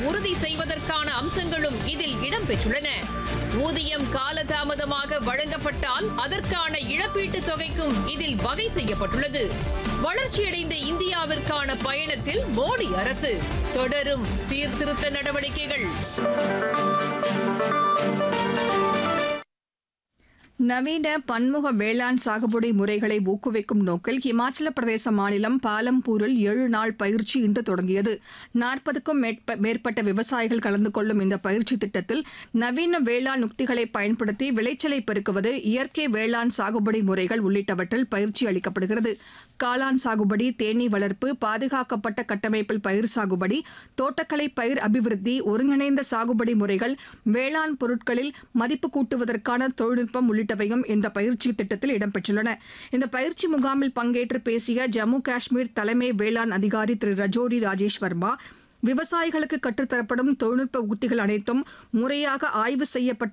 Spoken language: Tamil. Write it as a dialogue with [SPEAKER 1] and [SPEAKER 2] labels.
[SPEAKER 1] உறுதி செய்வதற்கான அம்சங்களும் இதில் இடம்பெற்றுள்ளன ஊதியம் காலதாமதமாக வழங்கப்பட்டால் அதற்கான இழப்பீட்டுத் தொகைக்கும் இதில் வகை செய்யப்பட்டுள்ளது வளர்ச்சியடைந்த இந்தியாவிற்கான பயணத்தில் மோடி அரசு தொடரும் சீர்திருத்த நடவடிக்கைகள்
[SPEAKER 2] நவீன பன்முக வேளாண் சாகுபடி முறைகளை ஊக்குவிக்கும் நோக்கில் இமாச்சல பிரதேச மாநிலம் பாலம்பூரில் ஏழு நாள் பயிற்சி இன்று தொடங்கியது நாற்பதுக்கும் மேற்பட்ட விவசாயிகள் கலந்து கொள்ளும் இந்த பயிற்சி திட்டத்தில் நவீன வேளாண் உக்திகளை பயன்படுத்தி விளைச்சலை பெருக்குவது இயற்கை வேளாண் சாகுபடி முறைகள் உள்ளிட்டவற்றில் பயிற்சி அளிக்கப்படுகிறது காளான் சாகுபடி தேனீ வளர்ப்பு பாதுகாக்கப்பட்ட கட்டமைப்பில் பயிர் சாகுபடி தோட்டக்கலை பயிர் அபிவிருத்தி ஒருங்கிணைந்த சாகுபடி முறைகள் வேளாண் பொருட்களில் மதிப்பு கூட்டுவதற்கான தொழில்நுட்பம் உள்ளிட்டவையும் இந்த பயிற்சி திட்டத்தில் இடம்பெற்றுள்ளன இந்த பயிற்சி முகாமில் பங்கேற்று பேசிய ஜம்மு காஷ்மீர் தலைமை வேளாண் அதிகாரி திரு ரஜோரி ராஜேஷ் வர்மா விவசாயிகளுக்கு கற்றுத்தரப்படும் தொழில்நுட்ப உத்திகள் அனைத்தும் முறையாக ஆய்வு செய்யப்பட்டு